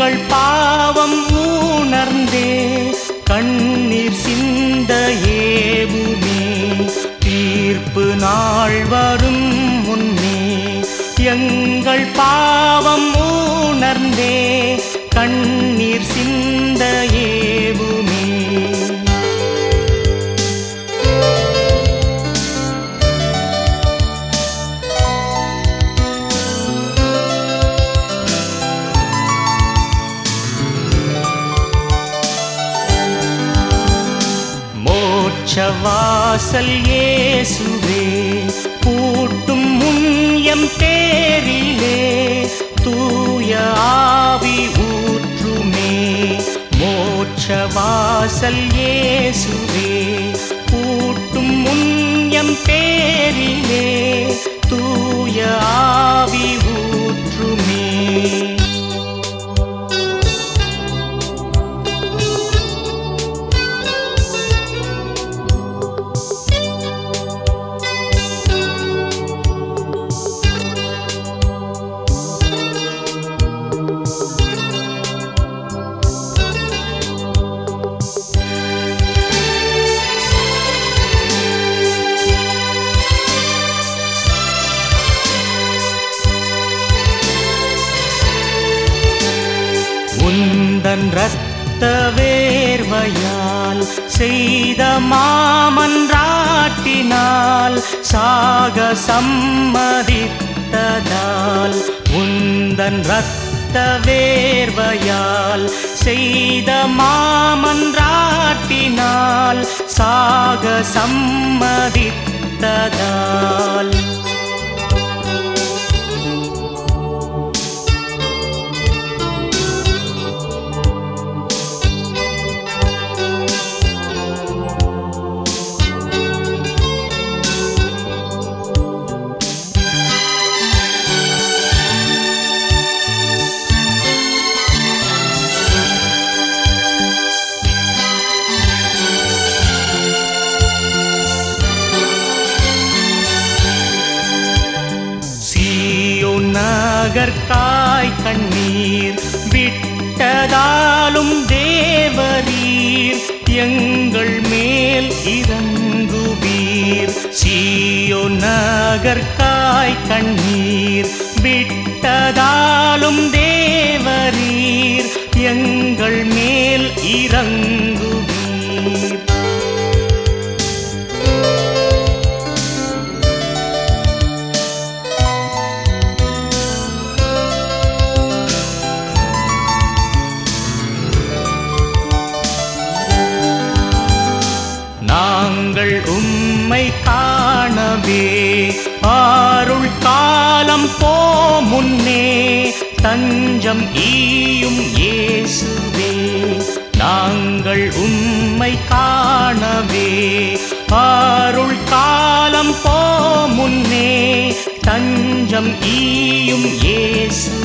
எங்கள் பாவம் உணர்ந்தே கண்ணீர் சிந்த ஏவுமே தீர்ப்பு நாள் வரும் முன்னே எங்கள் பாவம் உணர்ந்தே கண்ணீர் சிந்த ஏவுமே மோட்சவாசல் இயேசுவே பூட்டும் முன்யம் தேரிலே தூய ஆவி ஊற்றுமே மோட்சவாசல் இயேசுவே பூட்டும் முன்யம் தேரிலே தூய ஆவி ஊற்றுமே உந்தன் இரத்த வேர்வையால் செய்த மாமன்றாட்டினால் சாக சம்மதித்ததால் உந்தன் இரத்த வேர்வையால் செய்த மாமன்றாட்டினால் சாக சம்மதித்ததால் சீயோ நகர்காய் கண்ணீர் விட்டதாலும் தேவரீர் எங்கள் மேல் இறங்குவீர் சீயோ நகர்காய் கண்ணீர் விட்டதாலும் தேவரீர் எங்கள் மேல் இறங்குவீர் நாங்கள் உம்மை காணவே ஆருள் காலம் போ முன்னே தஞ்சம் ஈயும் இயேசுவே நாங்கள் உம்மை காணவே ஆருள் காலம் போ முன்னே தஞ்சம் ஈயும் இயேசுவே